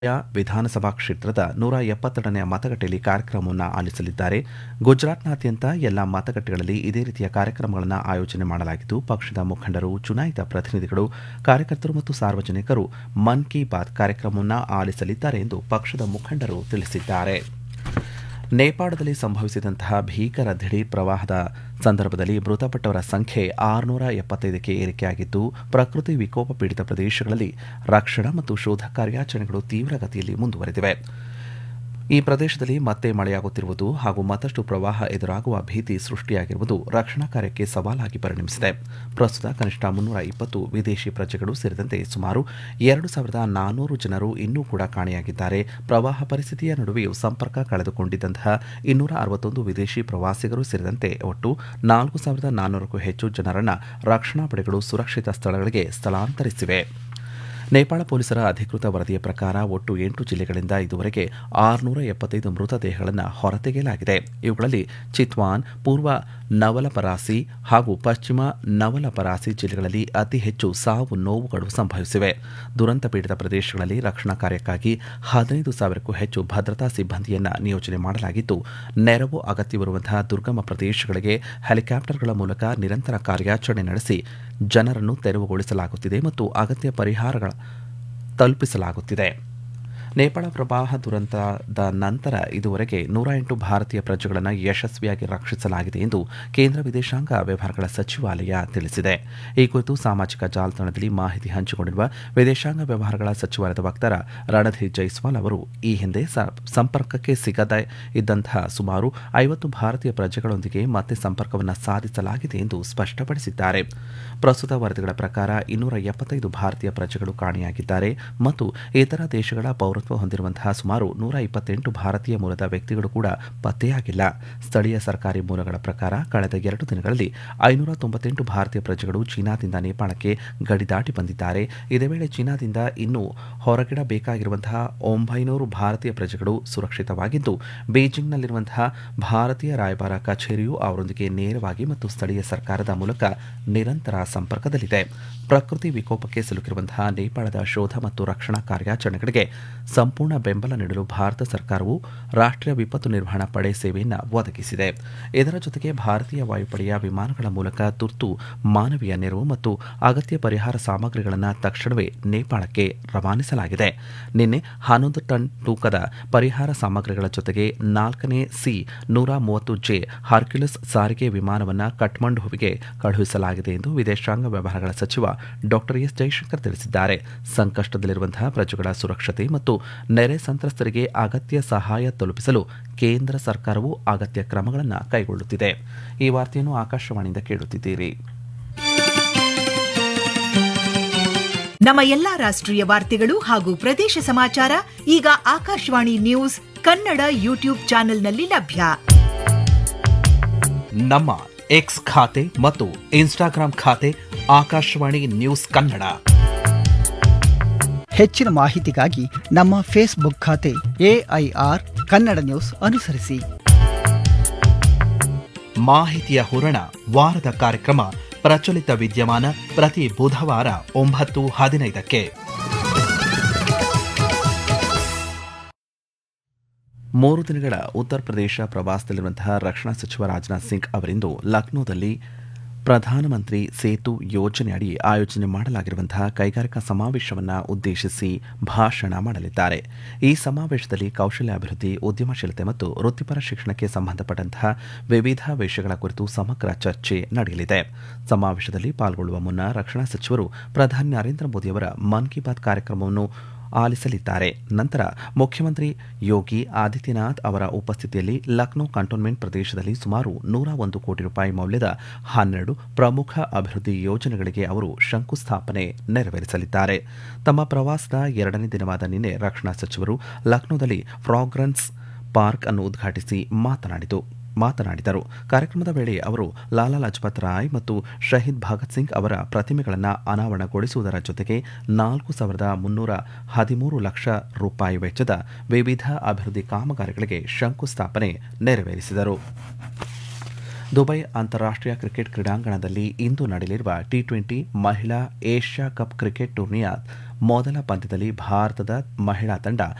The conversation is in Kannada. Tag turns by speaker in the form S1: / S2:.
S1: ವಿಧಾನಸಭಾ ಕ್ಷೇತ್ರದ ನೂರ ಎಪ್ಪತ್ತೆರಡನೇ ಮತಗಟ್ಟೆಯಲ್ಲಿ ಕಾರ್ಯಕ್ರಮವನ್ನು ಆಲಿಸಲಿದ್ದಾರೆ ಗುಜರಾತ್ನಾದ್ಯಂತ ಎಲ್ಲ ಮತಗಟ್ಟೆಗಳಲ್ಲಿ ಇದೇ ರೀತಿಯ ಕಾರ್ಯಕ್ರಮಗಳನ್ನು ಆಯೋಜನೆ ಮಾಡಲಾಗಿದ್ದು ಪಕ್ಷದ ಮುಖಂಡರು ಚುನಾಯಿತ ಪ್ರತಿನಿಧಿಗಳು ಕಾರ್ಯಕರ್ತರು ಮತ್ತು ಸಾರ್ವಜನಿಕರು ಮನ್ ಕಿ ಬಾತ್ ಕಾರ್ಯಕ್ರಮವನ್ನು ಆಲಿಸಲಿದ್ದಾರೆ ಎಂದು ಪಕ್ಷದ ಮುಖಂಡರು ತಿಳಿಸಿದ್ದಾರೆ ನೇಪಾಳದಲ್ಲಿ ಸಂಭವಿಸಿದಂತಹ ಭೀಕರ ದಿಢೀರ್ ಪ್ರವಾಹದ ಸಂದರ್ಭದಲ್ಲಿ ಮೃತಪಟ್ಟವರ ಸಂಖ್ಯೆ ಆರುನೂರ ಎಪ್ಪತ್ತೈದಕ್ಕೆ ಏರಿಕೆಯಾಗಿದ್ದು ಪ್ರಕೃತಿ ವಿಕೋಪ ಪೀಡಿತ ಪ್ರದೇಶಗಳಲ್ಲಿ ರಕ್ಷಣಾ ಮತ್ತು ಶೋಧ ಕಾರ್ಯಾಚರಣೆಗಳು ತೀವ್ರಗತಿಯಲ್ಲಿ ಮುಂದುವರೆದಿವೆ ಈ ಪ್ರದೇಶದಲ್ಲಿ ಮತ್ತೆ ಮಳೆಯಾಗುತ್ತಿರುವುದು ಹಾಗೂ ಮತ್ತಷ್ಟು ಪ್ರವಾಹ ಎದುರಾಗುವ ಭೀತಿ ಸೃಷ್ಟಿಯಾಗಿರುವುದು ರಕ್ಷಣಾ ಕಾರ್ಯಕ್ಕೆ ಸವಾಲಾಗಿ ಪರಿಣಮಿಸಿದೆ ಪ್ರಸ್ತುತ ಕನಿಷ್ಠ ಮುನ್ನೂರ ಇಪ್ಪತ್ತು ವಿದೇಶಿ ಪ್ರಜೆಗಳು ಸೇರಿದಂತೆ ಸುಮಾರು ಎರಡು ಸಾವಿರದ ನಾನ್ನೂರು ಜನರು ಇನ್ನೂ ಕೂಡ ಕಾಣೆಯಾಗಿದ್ದಾರೆ ಪ್ರವಾಹ ಪರಿಸ್ಥಿತಿಯ ನಡುವೆಯೂ ಸಂಪರ್ಕ ಕಳೆದುಕೊಂಡಿದ್ದಂತಹ ಇನ್ನೂರ ಅರವತ್ತೊಂದು ವಿದೇಶಿ ಪ್ರವಾಸಿಗರು ಸೇರಿದಂತೆ ಒಟ್ಟು ನಾಲ್ಕು ಸಾವಿರದ ನಾನ್ನೂರಕ್ಕೂ ಹೆಚ್ಚು ಜನರನ್ನು ರಕ್ಷಣಾ ಪಡೆಗಳು ಸುರಕ್ಷಿತ ಸ್ಥಳಗಳಿಗೆ ಸ್ಥಳಾಂತರಿಸಿವೆ ನೇಪಾಳ ಪೊಲೀಸರ ಅಧಿಕೃತ ವರದಿಯ ಪ್ರಕಾರ ಒಟ್ಟು ಎಂಟು ಜಿಲ್ಲೆಗಳಿಂದ ಇದುವರೆಗೆ ಆರುನೂರ ಎಪ್ಪತ್ತೈದು ಮೃತದೇಹಗಳನ್ನು ಹೊರತೆಗೆಯಲಾಗಿದೆ ಇವುಗಳಲ್ಲಿ ಚಿತ್ವಾನ್ ಪೂರ್ವ ನವಲಪರಾಸಿ ಹಾಗೂ ಪಶ್ಚಿಮ ನವಲಪರಾಸಿ ಜಿಲ್ಲೆಗಳಲ್ಲಿ ಅತಿ ಹೆಚ್ಚು ಸಾವು ನೋವುಗಳು ಸಂಭವಿಸಿವೆ ದುರಂತ ಪೀಡಿತ ಪ್ರದೇಶಗಳಲ್ಲಿ ರಕ್ಷಣಾ ಕಾರ್ಯಕ್ಕಾಗಿ ಹದಿನೈದು ಸಾವಿರಕ್ಕೂ ಹೆಚ್ಚು ಭದ್ರತಾ ಸಿಬ್ಬಂದಿಯನ್ನು ನಿಯೋಜನೆ ಮಾಡಲಾಗಿದ್ದು ನೆರವು ಅಗತ್ಯವಿರುವಂತಹ ದುರ್ಗಮ ಪ್ರದೇಶಗಳಿಗೆ ಹೆಲಿಕಾಪ್ಟರ್ಗಳ ಮೂಲಕ ನಿರಂತರ ಕಾರ್ಯಾಚರಣೆ ನಡೆಸಿ ಜನರನ್ನು ತೆರವುಗೊಳಿಸಲಾಗುತ್ತಿದೆ ಮತ್ತು ಅಗತ್ಯ ಪರಿಹಾರಗಳ ತಲುಪಿಸಲಾಗುತ್ತಿದೆ ನೇಪಾಳ ಪ್ರವಾಹ ದುರಂತದ ನಂತರ ಇದುವರೆಗೆ ನೂರ ಎಂಟು ಭಾರತೀಯ ಪ್ರಜೆಗಳನ್ನು ಯಶಸ್ವಿಯಾಗಿ ರಕ್ಷಿಸಲಾಗಿದೆ ಎಂದು ಕೇಂದ್ರ ವಿದೇಶಾಂಗ ವ್ಯವಹಾರಗಳ ಸಚಿವಾಲಯ ತಿಳಿಸಿದೆ ಈ ಕುರಿತು ಸಾಮಾಜಿಕ ಜಾಲತಾಣದಲ್ಲಿ ಮಾಹಿತಿ ಹಂಚಿಕೊಂಡಿರುವ ವಿದೇಶಾಂಗ ವ್ಯವಹಾರಗಳ ಸಚಿವಾಲಯದ ವಕ್ತಾರ ರಣಧೀರ್ ಜೈಸ್ವಾಲ್ ಅವರು ಈ ಹಿಂದೆ ಸಂಪರ್ಕಕ್ಕೆ ಸಿಗದೇ ಇದ್ದಂತಹ ಸುಮಾರು ಐವತ್ತು ಭಾರತೀಯ ಪ್ರಜೆಗಳೊಂದಿಗೆ ಮತ್ತೆ ಸಂಪರ್ಕವನ್ನು ಸಾಧಿಸಲಾಗಿದೆ ಎಂದು ಸ್ಪಷ್ಟಪಡಿಸಿದ್ದಾರೆ ಪ್ರಸ್ತುತ ವರದಿಗಳ ಪ್ರಕಾರ ಇನ್ನೂರ ಎಪ್ಪತ್ತೈದು ಭಾರತೀಯ ಪ್ರಜೆಗಳು ಕಾಣೆಯಾಗಿದ್ದಾರೆ ಮತ್ತು ಇತರ ದೇಶಗಳ ಪೌರತ್ವ ಹೊಂದಿರುವಂತಹ ಸುಮಾರು ನೂರ ಇಪ್ಪತ್ತೆಂಟು ಭಾರತೀಯ ಮೂಲದ ವ್ಯಕ್ತಿಗಳು ಕೂಡ ಪತ್ತೆಯಾಗಿಲ್ಲ ಸ್ಥಳೀಯ ಸರ್ಕಾರಿ ಮೂಲಗಳ ಪ್ರಕಾರ ಕಳೆದ ಎರಡು ದಿನಗಳಲ್ಲಿ ಐನೂರ ತೊಂಬತ್ತೆಂಟು ಭಾರತೀಯ ಪ್ರಜೆಗಳು ಚೀನಾದಿಂದ ನೇಪಾಳಕ್ಕೆ ಗಡಿ ದಾಟಿ ಬಂದಿದ್ದಾರೆ ಇದೇ ವೇಳೆ ಚೀನಾದಿಂದ ಇನ್ನೂ ಹೊರಗಿಡಬೇಕಾಗಿರುವಂತಹ ಒಂಬೈನೂರು ಭಾರತೀಯ ಪ್ರಜೆಗಳು ಸುರಕ್ಷಿತವಾಗಿದ್ದು ಬೀಜಿಂಗ್ನಲ್ಲಿರುವಂತಹ ಭಾರತೀಯ ರಾಯಭಾರ ಕಚೇರಿಯು ಅವರೊಂದಿಗೆ ನೇರವಾಗಿ ಮತ್ತು ಸ್ಥಳೀಯ ಸರ್ಕಾರದ ಮೂಲಕ ನಿರಂತರ ಸಂಪರ್ಕದಲ್ಲಿದೆ ಪ್ರಕೃತಿ ವಿಕೋಪಕ್ಕೆ ಸಿಲುಕಿರುವಂತಹ ನೇಪಾಳದ ಶೋಧ ಮತ್ತು ರಕ್ಷಣಾ ಕಾರ್ಯಾಚರಣೆಗಳಿಗೆ ಸಂಪೂರ್ಣ ಬೆಂಬಲ ನೀಡಲು ಭಾರತ ಸರ್ಕಾರವು ರಾಷ್ಟ್ರೀಯ ವಿಪತ್ತು ನಿರ್ವಹಣಾ ಪಡೆ ಸೇವೆಯನ್ನು ಒದಗಿಸಿದೆ ಇದರ ಜೊತೆಗೆ ಭಾರತೀಯ ವಾಯುಪಡೆಯ ವಿಮಾನಗಳ ಮೂಲಕ ತುರ್ತು ಮಾನವೀಯ ನೆರವು ಮತ್ತು ಅಗತ್ಯ ಪರಿಹಾರ ಸಾಮಗ್ರಿಗಳನ್ನು ತಕ್ಷಣವೇ ನೇಪಾಳಕ್ಕೆ ರವಾನಿಸಲಾಗಿದೆ ನಿನ್ನೆ ಹನ್ನೊಂದು ಟನ್ ತೂಕದ ಪರಿಹಾರ ಸಾಮಗ್ರಿಗಳ ಜೊತೆಗೆ ನಾಲ್ಕನೇ ಸಿ ನೂರ ಮೂವತ್ತು ಜೆ ಹಾರ್ಕ್ಯುಲಸ್ ಸಾರಿಗೆ ವಿಮಾನವನ್ನು ಕಠ್ಮಂಡುವಿಗೆ ಕಳುಹಿಸಲಾಗಿದೆ ಎಂದು ವಿದೇಶಾಂಗ ವ್ಯವಹಾರಗಳ ಸಚಿವ ಡಾಕ್ಟರ್ ಎಸ್ ಜೈಶಂಕರ್ ತಿಳಿಸಿದ್ದಾರೆ ಸಂಕಷ್ಟದಲ್ಲಿರುವಂತಹ ಪ್ರಜೆಗಳ ಸುರಕ್ಷತೆ ಮತ್ತು ನೆರೆ ಸಂತ್ರಸ್ತರಿಗೆ ಅಗತ್ಯ ಸಹಾಯ ತಲುಪಿಸಲು ಕೇಂದ್ರ ಸರ್ಕಾರವು ಅಗತ್ಯ ಕ್ರಮಗಳನ್ನು ಕೈಗೊಳ್ಳುತ್ತಿದೆ ಈ ವಾರ್ತೆಯನ್ನು ಆಕಾಶವಾಣಿಯಿಂದ ಕೇಳುತ್ತಿದ್ದೀರಿ
S2: ನಮ್ಮ ಎಲ್ಲಾ ರಾಷ್ಟ್ರೀಯ ವಾರ್ತೆಗಳು ಹಾಗೂ ಪ್ರದೇಶ ಸಮಾಚಾರ ಈಗ ಆಕಾಶವಾಣಿ ನ್ಯೂಸ್ ಕನ್ನಡ ಯೂಟ್ಯೂಬ್ ಚಾನೆಲ್ನಲ್ಲಿ ಲಭ್ಯ
S1: ನಮ್ಮ ಎಕ್ಸ್ ಖಾತೆ ಮತ್ತು ಇನ್ಸ್ಟಾಗ್ರಾಂ ಖಾತೆ ಆಕಾಶವಾಣಿ ನ್ಯೂಸ್ ಕನ್ನಡ
S3: ಹೆಚ್ಚಿನ ಮಾಹಿತಿಗಾಗಿ ನಮ್ಮ ಫೇಸ್ಬುಕ್ ಖಾತೆ ಎಐಆರ್ ಕನ್ನಡ ನ್ಯೂಸ್ ಅನುಸರಿಸಿ
S1: ಮಾಹಿತಿಯ ಹೂರಣ ವಾರದ ಕಾರ್ಯಕ್ರಮ ಪ್ರಚಲಿತ ವಿದ್ಯಮಾನ ಪ್ರತಿ ಬುಧವಾರ ಒಂಬತ್ತು ಹದಿನೈದಕ್ಕೆ ಮೂರು ದಿನಗಳ ಉತ್ತರ ಪ್ರದೇಶ ಪ್ರವಾಸದಲ್ಲಿರುವಂತಹ ರಕ್ಷಣಾ ಸಚಿವ ರಾಜನಾಥ್ ಸಿಂಗ್ ಅವರಿಂದು ಲಕ್ನೋದಲ್ಲಿ ಪ್ರಧಾನಮಂತ್ರಿ ಸೇತು ಯೋಜನೆಯಡಿ ಆಯೋಜನೆ ಮಾಡಲಾಗಿರುವಂತಹ ಕೈಗಾರಿಕಾ ಸಮಾವೇಶವನ್ನು ಉದ್ದೇಶಿಸಿ ಭಾಷಣ ಮಾಡಲಿದ್ದಾರೆ ಈ ಸಮಾವೇಶದಲ್ಲಿ ಕೌಶಲ್ಯಾಭಿವೃದ್ಧಿ ಉದ್ಯಮಶೀಲತೆ ಮತ್ತು ವೃತ್ತಿಪರ ಶಿಕ್ಷಣಕ್ಕೆ ಸಂಬಂಧಪಟ್ಟಂತಹ ವಿವಿಧ ವಿಷಯಗಳ ಕುರಿತು ಸಮಗ್ರ ಚರ್ಚೆ ನಡೆಯಲಿದೆ ಸಮಾವೇಶದಲ್ಲಿ ಪಾಲ್ಗೊಳ್ಳುವ ಮುನ್ನ ರಕ್ಷಣಾ ಸಚಿವರು ಪ್ರಧಾನಿ ನರೇಂದ್ರ ಮೋದಿಯವರ ಮನ್ ಕಿ ಬಾತ್ ಕಾರ್ಯಕ್ರಮವನ್ನು ಆಲಿಸಲಿದ್ದಾರೆ ನಂತರ ಮುಖ್ಯಮಂತ್ರಿ ಯೋಗಿ ಆದಿತ್ಯನಾಥ್ ಅವರ ಉಪಸ್ಥಿತಿಯಲ್ಲಿ ಲಕ್ನೋ ಕಂಟೋನ್ಮೆಂಟ್ ಪ್ರದೇಶದಲ್ಲಿ ಸುಮಾರು ನೂರ ಒಂದು ಕೋಟಿ ರೂಪಾಯಿ ಮೌಲ್ಯದ ಹನ್ನೆರಡು ಪ್ರಮುಖ ಅಭಿವೃದ್ಧಿ ಯೋಜನೆಗಳಿಗೆ ಅವರು ಶಂಕುಸ್ಥಾಪನೆ ನೆರವೇರಿಸಲಿದ್ದಾರೆ ತಮ್ಮ ಪ್ರವಾಸದ ಎರಡನೇ ದಿನವಾದ ನಿನ್ನೆ ರಕ್ಷಣಾ ಸಚಿವರು ಲಕ್ನೋದಲ್ಲಿ ಫ್ರಾಗ್ರೆನ್ಸ್ ಪಾರ್ಕ್ ಅನ್ನು ಉದ್ಘಾಟಿಸಿ ಮಾತನಾಡಿತು ಮಾತನಾಡಿದರು ಕಾರ್ಯಕ್ರಮದ ವೇಳೆ ಅವರು ಲಾಲಾ ಲಜಪತ್ ರಾಯ್ ಮತ್ತು ಶಹೀದ್ ಭಗತ್ ಸಿಂಗ್ ಅವರ ಪ್ರತಿಮೆಗಳನ್ನು ಅನಾವರಣಗೊಳಿಸುವುದರ ಜೊತೆಗೆ ನಾಲ್ಕು ಸಾವಿರದ ಮುನ್ನೂರ ಹದಿಮೂರು ಲಕ್ಷ ರೂಪಾಯಿ ವೆಚ್ಚದ ವಿವಿಧ ಅಭಿವೃದ್ಧಿ ಕಾಮಗಾರಿಗಳಿಗೆ ಶಂಕುಸ್ಥಾಪನೆ ನೆರವೇರಿಸಿದರು ದುಬೈ ಅಂತಾರಾಷ್ಟ್ರೀಯ ಕ್ರಿಕೆಟ್ ಕ್ರೀಡಾಂಗಣದಲ್ಲಿ ಇಂದು ನಡೆಯಲಿರುವ ಟಿ ಟ್ವೆಂಟಿ ಮಹಿಳಾ ಏಷ್ಯಾ ಕಪ್ ಕ್ರಿಕೆಟ್ ಟೂರ್ನಿಯ ಮೊದಲ ಪಂದ್ಯದಲ್ಲಿ ಭಾರತದ ಮಹಿಳಾ ತಂಡ